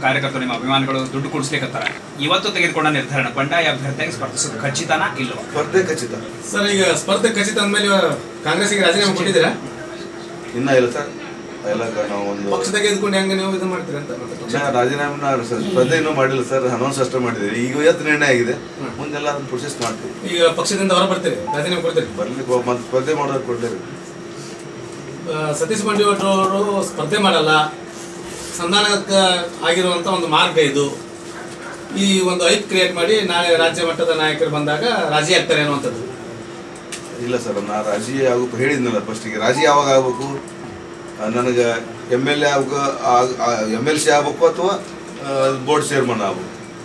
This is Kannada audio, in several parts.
ಕಾರ್ಯಕರ್ತರು ನಿಮ್ಮ ಅಭಿಮಾನಿಗಳು ದುಡ್ಡು ಕೊಡಿಸ್ಲಿಕ್ಕತ್ತಾರ ಇವತ್ತು ತೆಗೆದುಕೊಂಡ ನಿರ್ಧಾರ ಬಂಡಾಯ ಅಭ್ಯರ್ಥಿಯಾಗಿ ಸ್ಪರ್ಧಿಸೋದು ಖಚಿತನಾ ಇಲ್ವಾ ಸ್ಪರ್ಧೆ ಖಚಿತ ಸರ್ ಈಗ ಸ್ಪರ್ಧೆ ಖಚಿತ ಅಂದ್ಮೇಲೆ ಕಾಂಗ್ರೆಸ್ಗೆ ರಾಜೀನಾಮೆ ಕೊಟ್ಟಿದ್ದೀರಾ ಇನ್ನ ಇಲ್ಲ ಸರ್ ಎಲ್ಲ ನಾವು ಒಂದು ಪಕ್ಷದಾಗ ಎದ್ಕೊಂಡು ಹೆಂಗೆ ನೀವು ಇದು ಮಾಡ್ತೀರಾ ಅಂತ ಮತ್ತೆ ಪಕ್ಷ- ಇನ್ನ ರಾಜೀನಾಮೆ ಸರ್ ಸ್ಪರ್ಧೆ ಇನ್ನೂ ಮಾಡಿಲ್ಲ ಸರ್ ಅನೌನ್ಸ್ ಅಷ್ಟೇ ಮಾಡಿದ್ದೀವಿ ಈಗ ಇವತ್ತು ನಿರ್ಣಯ ಆಗಿದೆ ಮುಂದೆಲ್ಲ ಅದನ್ನ ಪ್ರೊಸೆಸ್ ಮಾಡ್ತೀವಿ ಈಗ ಪಕ್ಷದಿಂದ ಹೊರ ಬರ್ತೀರಿ ರಾಜೀನಾಮೆ ಕೊಡ್ತೀರಿ ಬರ್ಲಿಕ್ಕೆ ಮತ್ತೆ ಸ್ಪರ್ಧೆ ಮಾಡೋದು ಕೊಡ್ಲೇಬೇಕು ಆ, ಸತೀಶ್ ಬಂಡಿವಟ್ರು ಅವರು ಸ್ಪರ್ಧೆ ಮಾಡಲ್ಲ ಸಂಧಾನಕ್ಕೆ ಆಗಿರುವಂತ ಒಂದು ಮಾರ್ಗ ಇದು ಈ ಒಂದು ಐಕ್ ಕ್ರಿಯೇಟ್ ಮಾಡಿ ನಾಳೆ ರಾಜ್ಯ ಮಟ್ಟದ ನಾಯಕರು ಬಂದಾಗ ರಾಜಿ ಆಗ್ತಾರೆ ಅನ್ನುವಂಥದ್ದು ಇಲ್ಲ ಸರ್ ನಾ ರಾಜಿ ಆಗಬೇಕು ಹೇಳಿದ್ನಲ್ಲ ಫಸ್ಟಿಗೆ ರಾಜಿ ಯಾವಾಗ ಆಗ್ಬೇಕು ಆ, ನನಗೆ ಎಮ್ ಎಲ್ ಎ ಆಗ್ಬೇಕು ಎಮ್ ಎಲ್ ಸಿ ಆಗ್ಬೇಕು ಅಥವಾ ಬೋರ್ಡ್ ಚೇರ್ಮನ್ ಆಗ್ಬೇಕು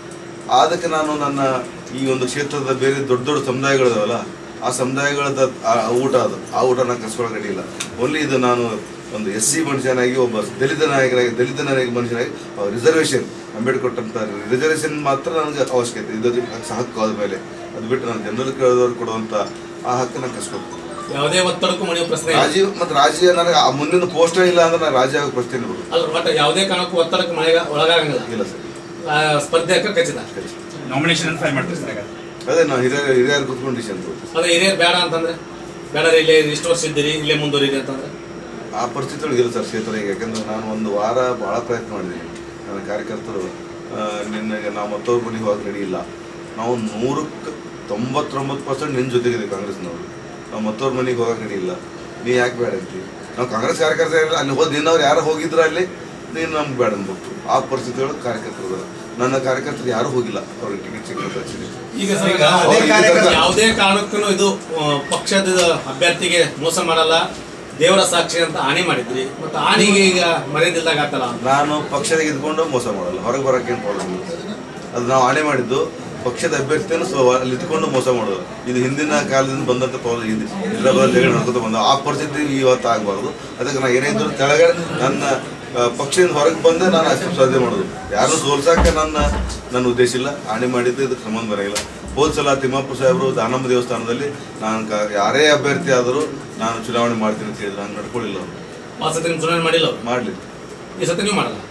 ಅದಕ್ಕೆ ನಾನು ನನ್ನ ಈ ಒಂದು ಕ್ಷೇತ್ರದ ಬೇರೆ ದೊಡ್ಡ ದೊಡ್ಡ ಸಮುದಾಯಗಳಿದಾವಲ್ಲ ಆ ಸಮುದಾಯಗಳದ ಆ ಊಟ ಅದು ಆ ಊಟ ನಾನು ಕಸ್ಕೊಳಕ್ಕೆ ಅಡ್ಡಿಲ್ಲ ಓನ್ಲಿ ಇದು ನಾನು ಒಂದು ಎಸ್ ಸಿ ಮನುಷ್ಯನಾಗಿ ಒಬ್ಬ ದಲಿತ ನಾಯಕನಾಗಿ ದಲಿತ ನಾಯಕ ಮನುಷ್ಯನಾಗಿ ರಿಸರ್ವೇಷನ್ ಅಂಬೇಡ್ಕರ್ ಕೊಟ್ಟಂತ ರಿಸರ್ವೇಷನ್ ಮಾತ್ರ ನನಗೆ ಅವಶ್ಯಕತೆ ಇದು ಹಕ್ಕು ಆದ ಮೇಲೆ ಅದು ಬಿಟ್ಟು ನಾನು ಜನರಲ್ ಕೇಳಿದವ್ರು ಕೊಡುವಂಥ ಆ ಹಕ್ಕು ನಾನು ಕಸ್ಕೊಬೇಕು ಯಾವುದೇ ಒತ್ತಡಕ್ಕೂ ಮಣಿಯುವ ಪ್ರಶ್ನೆ ಇಲ್ಲ. ರಾಜೀವ್ ಮತ್ತು ರಾಜ್ಯ ನನಗೆ ಆ ಮುಂದಿನ ಪೋಸ್ಟೇ ಇಲ್ಲ ಅಂದ್ರೆ ನಾನು ರಾಜ್ಯ ಆಗೋ ಪ್ರಶ್ನೆ ಇಲ್ಲ ಅಲ್ಲ ಒಟ್ಟು ಯಾವುದೇ ಕಾರಣಕ್ಕೂ ಒತ್ತಡಕ್ಕೆ ಮಳೆ ಒಳಗಾಗಂಗಿಲ್ಲ ಇಲ್ಲ ಸರ್ ಆ, ಸ್ಪರ್ಧೆ ಹಾಕ ಖಚಿತ ನಾಮಿನೇಷನ್ ಫೈಲ್ ಮಾಡ್ತೀವಿ ಸರ್ ಹಾಗಾದ್ರೆ. ಅದೇ ನಾವು ಹಿರಿಯರು ಹಿರಿಯರು ಕುತ್ಕೊಂಡು ಡಿಸಿಷನ್ ತಗೋತೀವಿ ಅದೇ ಹಿರಿಯರು ಬೇಡ ಅಂತಂದ್ರೆ ಬೇಡ ರೀ, ಇಲ್ಲೇ ಇಷ್ಟು ವರ್ಷ ಇದ್ದೀರಿ ಇಲ್ಲೇ ಮುಂದುವರಿರಿ ಅಂತಂದ್ರೆ ಆ ಪರಿಸ್ಥಿತಿ ಒಳಗೆ ಇಲ್ಲ ಸರ್ ಕ್ಷೇತ್ರ ಈಗ ಯಾಕಂದ್ರೆ ನಾನು ಒಂದು ವಾರ ಭಾಳ ಪ್ರಯತ್ನ ಮಾಡಿದ್ದೀನಿ ನನ್ನ ಕಾರ್ಯಕರ್ತರು ಆ, ನಿನ್ನೆಗೆ ನಾವು ಮತ್ತೊಬ್ಬರ ಮನೆಗೆ ಹೋಗಕ್ಕೆ ರೆಡಿ ಇಲ್ಲ ನಾವು ನೂರಕ್ಕೆ ತೊಂಬತ್ತೊಂಬತ್ತು ಪರ್ಸೆಂಟ್ ನಿನ್ನ ಜೊತೆಗಿದೆ ಕಾಂಗ್ರೆಸ್ನವರು ನಾವು ಮತ್ತೊಬ್ಬರ ಮನೆಗೆ ಹೋಗಕ್ಕೆ ರೆಡಿ ಇಲ್ಲ ನೀ ಯಾಕೆ ಬೇಡ ಅಂತೀವಿ ನಾವು ಕಾಂಗ್ರೆಸ್ ಕಾರ್ಯಕರ್ತ ಇಲ್ಲ ಅಲ್ಲಿ ಹೋದ್ ನಿನ್ನವ್ರು ಯಾರು ಹೋಗಿದ್ರು ಅಲ್ಲಿ ನೀನು ನಮ್ಗೆ ಬೇಡ ಅಂದ್ಬಿಟ್ಟು ಆ ಪರಿಸ್ಥಿತಿ ಒಳಗೆ ಕಾರ್ಯಕರ್ತರು ಇದಾರೆ. ನನ್ನ ಕಾರ್ಯಕರ್ತರು ಯಾರೂ ಹೋಗಿಲ್ಲ ಅವ್ರಿಗೆ ಟಿಕೆಟ್ ಸಿಕ್ಕಂತ ಈಗ ಸರ್ ಈಗ ಅದೇ ಕಾರ್ಯಕರ್ತ- ಯಾವುದೇ ಕಾರಣಕ್ಕೂ ಇದು ಆ, ಪಕ್ಷದ ಅಭ್ಯರ್ಥಿಗೆ ಮೋಸ ಮಾಡಲ್ಲ ದೇವರ ಸಾಕ್ಷಿ ಅಂತ ಆಣೆ ಮಾಡಿದ್ರಿ ಮತ್ತು ಆಣಿಗೆ ಈಗ ಮರ್ಯಾದಿಲ್ದಾಗ ಆಗ್ತಲ್ಲ ನಾನು ಪಕ್ಷದಾಗ ಇದ್ಕೊಂಡು ಮೋಸ ಮಾಡಲ್ಲ ಹೊರಗೆ ಬರೋಕೆ ಏನು ಪ್ರಾಬ್ಲಮ್ ಇಲ್ಲ ಅದು ನಾವು ಆಣೆ ಮಾಡಿದ್ದು ಪಕ್ಷದ ಅಭ್ಯರ್ಥಿಯನ್ನು ಸೊ ಅಲ್ಲಿ ಇದ್ಕೊಂಡು ಮೋಸ ಮಾಡೋದು ಇದು ಹಿಂದಿನ ಕಾಲದಿಂದ ಬಂದಂಥ ಪ್ರಾಬ್ಲಮ್ ಇದು ಇದರ ಬದಲು ಜಗಳ ನಡ್ಕೊತ ಬಂದ ಆ ಪರಿಸ್ಥಿತಿ ಇವತ್ತು ಆಗಬಾರ್ದು ಅದಕ್ಕೆ ನಾನು ಏನೇ ಇದ್ರು ಕೆಳಗಡೆ ನನ್ನ ಆ, ಪಕ್ಷದಿಂದ ಹೊರಗೆ ಬಂದೆ ನಾನು ಅಷ್ಟು ಸಾಧ್ಯ ಮಾಡೋದು ಯಾರನ್ನು ಸೋಲ್ಸಕ್ಕೆ ನನ್ನ ನನ್ನ ಉದ್ದೇಶ ಇಲ್ಲ ಆಣೆ ಮಾಡಿದ್ದು ಇದಕ್ಕೆ ಸಂಬಂಧ ಬರೋಲ್ಲ ಹೋದ ಸಲ ತಿಮ್ಮಪ್ಪ ಸಾಹೇಬರು ದಾನಮ್ಮ ದೇವಸ್ಥಾನದಲ್ಲಿ ನಾನು ಕ ಯಾರೇ ಅಭ್ಯರ್ಥಿ ಆದರೂ ನಾನು ಚುನಾವಣೆ ಮಾಡ್ತೀನಿ ಅಂತ ಹೇಳಿದ್ರು ಹಂಗೆ ನಡ್ಕೊಳ್ಳಿಲ್ಲ ಅವರು ಆ ಸತಿ ನೀವು ಚುನಾವಣೆ ಮಾಡಿಲ್ಲ ಅವ್ರು ಮಾಡಲಿ ಈ ಸತಿ ನೀವು ಮಾಡಲ್ಲ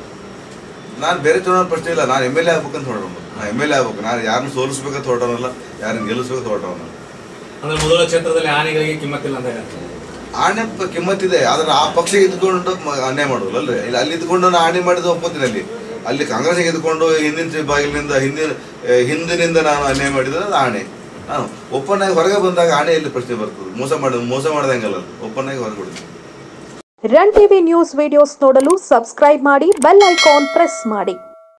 ನಾನು ಬೇರೆ ಚುನಾವಣೆ ಪ್ರಶ್ನೆ ಇಲ್ಲ ನಾನು ಎಮ್ ಎಲ್ ಎ ಆಗ್ಬೇಕಂತ ಹೊರಡೋಣ ನಾನು ಎಮ್ ಎಲ್ ಎ ಆಗ್ಬೇಕು ನಾನು ಯಾರನ್ನ ಸೋಲಿಸ್ಬೇಕಂತ ಹೊರಟವನಲ್ಲ ಯಾರನ್ನ ಗೆಲ್ಲಿಸ್ಬೇಕಂತ ಹೊರಟವನ ಅಂದ್ರೆ ಮೊದಲ ಕ್ಷೇತ್ರದಲ್ಲಿ ಆನೆಗಳಿಗೆ ಕಿಮ್ಮತ್ತಿಲ್ಲ ಅಂತ ಹೇಳಿ ಆಣೆ ಪ- ಕಿಮ್ಮತ್ತಿದೆ ಆದ್ರೆ ಆ ಪಕ್ಷ ಇದ್ಕೊಂಡು ಮ- ಅನ್ಯಾಯ ಮಾಡೋಲ್ಲ ಅಲ್ರಿ ಇಲ್ಲ ಅಲ್ಲಿ ಇದ್ಕೊಂಡು ನಾನು ಆಣೆ ಮಾಡಿದ್ದು ಒಪ್ಪತ್ತೀನಿ ಅಲ್ಲಿ ಅಲ್ಲಿ ಕಾಂಗ್ರೆಸ್ಗೆ ಇದ್ಕೊಂಡು ಹಿಂದಿನ ಬಾಗಿಲಿನಿಂದ ಹಿಂದಿನ ಆ, ಹಿಂದಿನಿಂದ ನಾನು ಅನ್ಯಾಯ ಮಾಡಿದ್ರೆ ಅದು ಆಣೆ ನಾನು ಓಪನ್ ಆಗಿ ಹೊರಗೆ ಬಂದಾಗ ಆಣೆ ಎಲ್ಲಿ ಪ್ರಶ್ನೆ ಬರ್ತದೆ ಮೋಸ ಮಾಡಿ ಮೋಸ ಮಾಡ್ದಂಗಲ್ಲ ಓಪನ್ ಆಗಿ ಹೊರಗೆ ಬಿಡ್ತೀನಿ ರನ್ ಟಿವಿ ನ್ಯೂಸ್ ವಿಡಿಯೋಸ್ ನೋಡಲು ಸಬ್ಸ್ಕ್ರೈಬ್ ಮಾಡಿ ಬೆಲ್ ಐಕಾನ್ ಪ್ರೆಸ್ ಮಾಡಿ